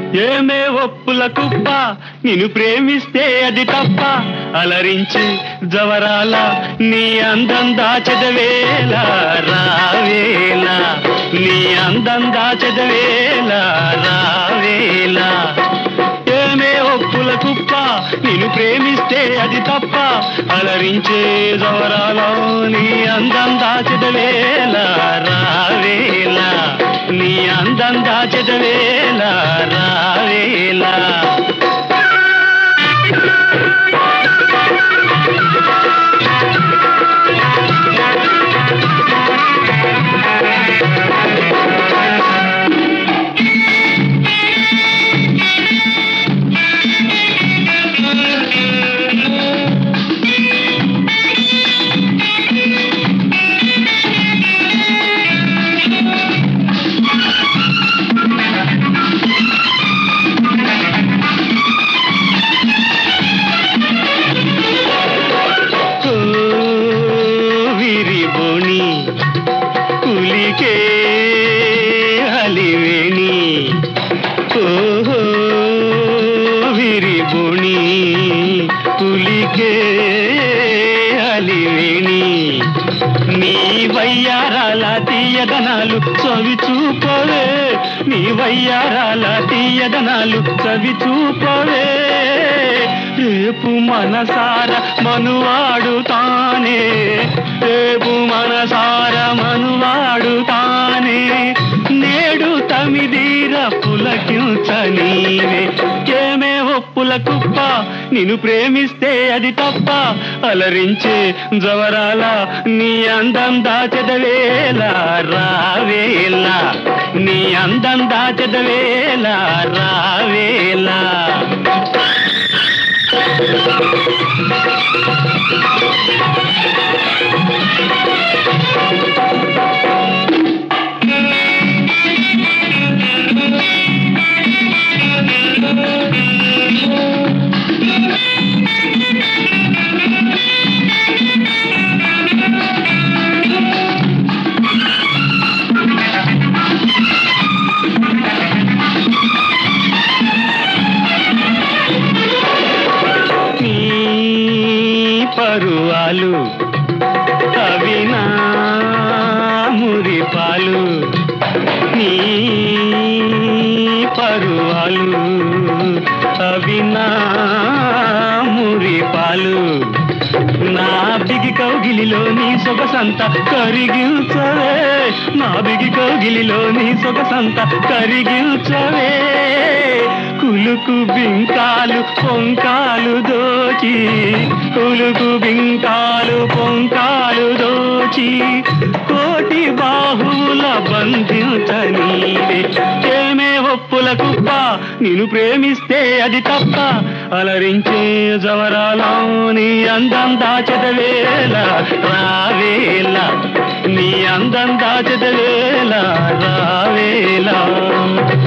ఏమే ఒప్పుల కుప్ప నిన్ను ప్రేమిస్తే అది తప్ప అలరించి జవరాల నీ అందం దాచదవేళ రావేళ నీ అందం దాచదవేళ రావేళ ఏమే ఒప్పుల కుప్ప నిన్ను ప్రేమిస్తే అది తప్ప అలరించే జవరాల నీ అందం దాచదవేళ రావేళ నీ అందం దాచదవేళ రావేళ ఓ విరిబోణి కులికే హలివేణి ఓహో విరిబోణి కులికే హలివేణి నీ వయ్యారాల తీయదనాలు చవి చూపవే నీ వయ్యారాల తీయదనాలు చవి చూపవే రేపు మనసార మనువాడు తానే రేపు మనసార మనువాడు తానే నేడు తమిదీర పులకించనీవే ఏమే ఒప్పుల కుప్ప నిన్ను ప్రేమిస్తే అది తప్ప అలరించే జవరాల నీ అందం దాచెదవేళ రావేళ నీ అందం దాచెదవేళ రావేళ నీ పరువాలు అవి నా మురిపాలు నీ పరువాలు అవి నా మురిపాలు నా బిగి కౌగిలిలో నీ సొగసంత కరిగించవే నా బిగి కౌగిలిలో నీ సొగసంత కరిగించవే కులుకు బింకాలు పొంకాలు దోచి కులుకు బింకాలు పొంకాలు దోచి కోటి బాహువుల బంధించనీవే ఏమే ఒప్పుల కుప్ప నిన్ను ప్రేమిస్తే అది తప్ప అలరించే జవరాలో నీ అందం దాచదవేళ రావేళ నీ అందం దాచదవేళ రావేళ